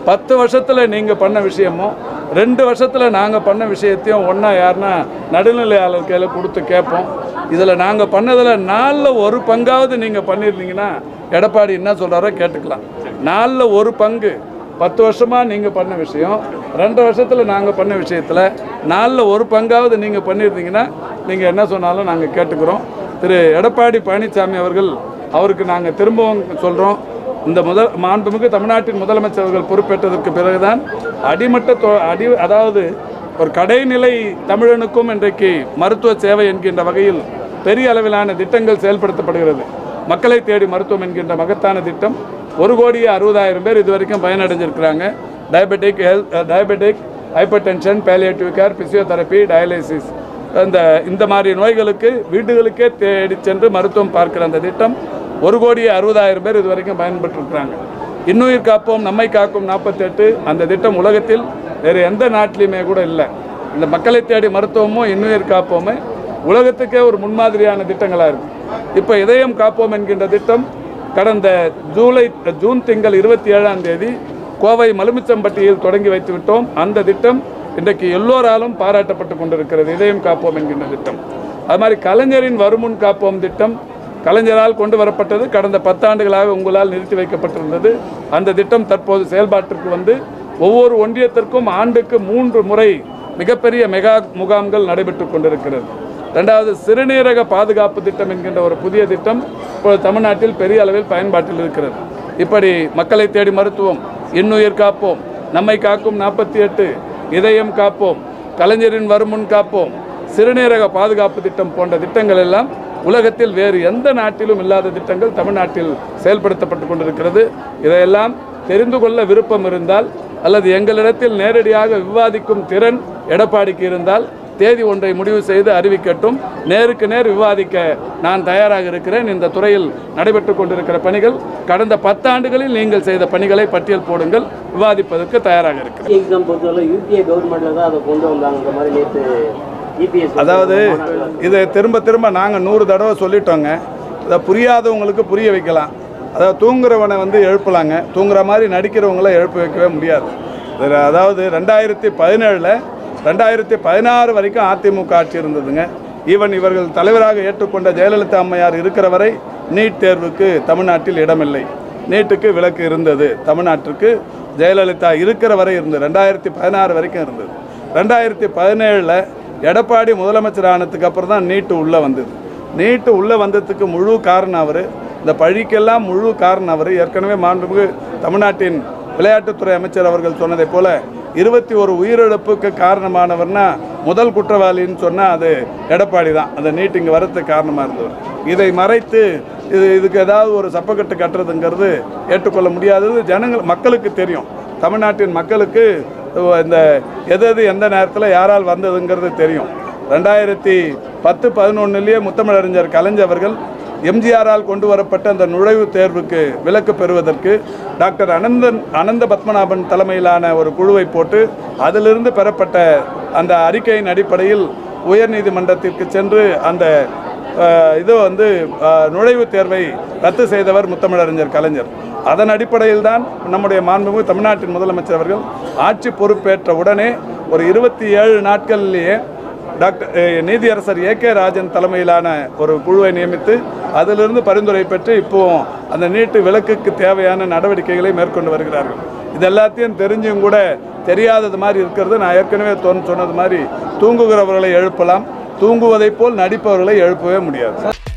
பத்து வருஷத்தில் நீங்கள் பண்ண விஷயமும் ரெண்டு வருஷத்தில் நாங்கள் பண்ண விஷயத்தையும் ஒன்றா யாருன்னா நடுநிலையாளர் கையில் கொடுத்து கேட்போம் இதில் நாங்கள் பண்ணதில் நாலில் ஒரு பங்காவது நீங்கள் பண்ணியிருந்தீங்கன்னா எடப்பாடி என்ன சொல்கிறாரோ கேட்டுக்கலாம் நாலில் ஒரு பங்கு பத்து வருஷமாக நீங்கள் பண்ண விஷயம் ரெண்டு வருஷத்தில் நாங்கள் பண்ண விஷயத்தில் நாலில் ஒரு பங்காவது நீங்கள் பண்ணியிருந்தீங்கன்னா நீங்கள் என்ன சொன்னாலும் நாங்கள் கேட்டுக்கிறோம் திரு எடப்பாடி பழனிசாமி அவர்கள் அவருக்கு நாங்கள் திரும்பவும் சொல்கிறோம் இந்த முதல் மாண்புமிகு தமிழ்நாட்டின் முதலமைச்சர் அவர்கள் பொறுப்பேற்றதற்கு பிறகுதான் அடிமட்ட தொ- அடி அதாவது ஒரு கடைநிலை தமிழனுக்கும் இன்றைக்கு மருத்துவ சேவை என்கின்ற வகையில் பெரிய அளவிலான திட்டங்கள் செயல்படுத்தப்படுகிறது மக்களை தேடி மருத்துவம் என்கின்ற மகத்தான திட்டம் ஒரு கோடியே அறுபதாயிரம் பேர் இது வரைக்கும் பயனடைஞ்சிருக்கிறாங்க diabetic health diabetic hypertension palliative care physiotherapy dialysis இந்த இந்த மாதிரி நோய்களுக்கு வீடுகளுக்கே தேடி சென்று மருத்துவம் பார்க்கிற அந்த திட்டம் ஒரு கோடியே அறுபதாயிரம் பேர் இது வரைக்கும் பயன்பெற்றிருக்கிறாங்க இன்னுயிர் காப்போம் நம்மை காக்கும் நாற்பத்தெட்டு அந்த திட்டம் உலகத்தில் வேறு எந்த நாட்டிலையுமே கூட இல்லை இந்த மக்களை தேடி மருத்துவமும் இன்னுயிர் காப்போமே உலகத்துக்கே ஒரு முன்மாதிரியான திட்டங்களாக இருக்குது இப்போ இதயம் காப்போம் என்கின்ற திட்டம் கடந்த ஜூலை ஜூன் திங்கள் இருபத்தி ஏழாம் தேதி கோவை மலுமிச்சம்பட்டியில் தொடங்கி வைத்து விட்டோம் அந்த திட்டம் இன்றைக்கு எல்லோராலும் பாராட்டப்பட்டு கொண்டிருக்கிறது இதயம் காப்போம் என்கின்ற திட்டம் அது மாதிரி கலைஞரின் வருமுன் காப்போம் திட்டம் கலைஞரால் கொண்டு வரப்பட்டது கடந்த பத்தாண்டுகளாக உங்களால் நிறுத்தி வைக்கப்பட்டிருந்தது அந்த திட்டம் தற்போது செயல்பாட்டிற்கு வந்து ஒவ்வொரு ஒன்றியத்திற்கும் ஆண்டுக்கு மூன்று முறை மிகப்பெரிய மெகா முகாம்கள் நடைபெற்று கொண்டிருக்கிறது ரெண்டாவது சிறுநீரக பாதுகாப்பு திட்டம் என்கின்ற ஒரு புதிய திட்டம் இப்பொழுது தமிழ்நாட்டில் பெரிய அளவில் பயன்பாட்டில் இருக்கிறது இப்படி மக்களை தேடி மருத்துவம் இன்னுயிர் காப்போம் நம்மை காக்கும் நாற்பத்தி எட்டு இதயம் காப்போம் கலைஞரின் வருமுன் காப்போம் சிறுநீரக பாதுகாப்பு திட்டம் போன்ற திட்டங்கள் எல்லாம் உலகத்தில் வேறு எந்த நாட்டிலும் இல்லாத திட்டங்கள் தமிழ்நாட்டில் செயல்படுத்தப்பட்டு கொண்டிருக்கிறது இதையெல்லாம் தெரிந்து கொள்ள விருப்பம் இருந்தால் அல்லது எங்களிடத்தில் நேரடியாக விவாதிக்கும் திறன் எடப்பாடிக்கு இருந்தால் தேதி ஒன்றை முடிவு செய்து அறிவிக்கட்டும் நேருக்கு நேர் விவாதிக்க நான் தயாராக இருக்கிறேன் இந்த துறையில் நடைபெற்று கொண்டிருக்கிற பணிகள் கடந்த பத்தாண்டுகளில் நீங்கள் செய்த பணிகளை பட்டியல் போடுங்கள் விவாதிப்பதற்கு தயாராக இருக்கிறேன் எக்ஸாம் பொறுத்தவரை யூபிஏ கவர்மெண்ட்ல தான் அதை கொண்டு வந்தாங்க மாதிரி நேற்று இபிஎஸ் அதாவது இதை திரும்ப திரும்ப நாங்கள் நூறு தடவை சொல்லிட்டோங்க இதை புரியாதவங்களுக்கு புரிய வைக்கலாம் அதாவது தூங்குறவனை வந்து எழுப்பலாங்க தூங்குற மாதிரி நடிக்கிறவங்கள எழுப்ப வைக்கவே முடியாது இதுல அதாவது ரெண்டாயிரத்தி பதினேழில் ரெண்டாயிரத்தி பதினாறு வரைக்கும் அதிமுக ஆட்சி இருந்ததுங்க ஈவன் இவர்கள் தலைவராக ஏற்றுக்கொண்ட ஜெயலலிதா அம்மையார் இருக்கிற வரை நீட் தேர்வுக்கு தமிழ்நாட்டில் இடமில்லை நீட்டுக்கு விலக்கு இருந்தது தமிழ்நாட்டிற்கு ஜெயலலிதா இருக்கிற வரை இருந்தது ரெண்டாயிரத்தி பதினாறு வரைக்கும் இருந்தது ரெண்டாயிரத்தி பதினேழில் எடப்பாடி முதலமைச்சர் ஆனதுக்கு அப்புறம் தான் நீட்டு உள்ளே வந்தது நீட்டு உள்ளே வந்ததுக்கு முழு காரணம் அவர் இந்த பழிக்கெல்லாம் முழு காரணம் அவர் ஏற்கனவே மாண்புமிகு தமிழ்நாட்டின் விளையாட்டுத்துறை அமைச்சர் அவர்கள் சொன்னதைப் போல இருபத்தி ஒரு உயிரிழப்புக்கு காரணமானவர்னா முதல் குற்றவாளின்னு சொன்னால் அது எடப்பாடி தான் அந்த நீட் இங்கே வரதுக்கு காரணமாக இருந்தவர் இதை மறைத்து இது இதுக்கு ஏதாவது ஒரு சப்பக்கட்டு கட்டுறதுங்கிறது ஏற்றுக்கொள்ள முடியாதது ஜனங்கள் மக்களுக்கு தெரியும் தமிழ்நாட்டின் மக்களுக்கு இந்த எது எது எந்த நேரத்தில் யாரால் வந்ததுங்கிறது தெரியும் ரெண்டாயிரத்தி பத்து பதினொன்னுலேயே முத்தமிழறிஞர் கலைஞர் அவர்கள் எம்ஜிஆரால் கொண்டு வரப்பட்ட அந்த நுழைவுத் தேர்வுக்கு விலக்கு பெறுவதற்கு டாக்டர் அனந்தன் அனந்த பத்மநாபன் தலைமையிலான ஒரு குழுவை போட்டு அதிலிருந்து பெறப்பட்ட அந்த அறிக்கையின் அடிப்படையில் உயர்நீதிமன்றத்திற்கு சென்று அந்த அஹ், இது வந்து அஹ், நுழைவுத் தேர்வை ரத்து செய்தவர் முத்தமிழறிஞர் கலைஞர் அதன் அடிப்படையில் தான் நம்முடைய மாண்புமிகு தமிழ்நாட்டின் முதலமைச்சர் அவர்கள் ஆட்சி பொறுப்பேற்ற உடனே ஒரு இருபத்தி ஏழு நாட்களிலேயே டாக்டர் அஹ், நீதியரசர் ஏ கே ராஜன் தலைமையிலான ஒரு குழுவை நியமித்து அதிலிருந்து பரிந்துரை பெற்று இப்போ அந்த நீட்டு விலக்குக்கு தேவையான நடவடிக்கைகளை மேற்கொண்டு வருகிறார்கள் இது எல்லாத்தையும் தெரிஞ்சும் கூட தெரியாதது மாதிரி இருக்கிறது நான் ஏற்கனவே தொன் சொன்னது மாதிரி தூங்குகிறவர்களை எழுப்பலாம் தூங்குவதைப் போல் நடிப்பவர்களை எழுப்பவே முடியாது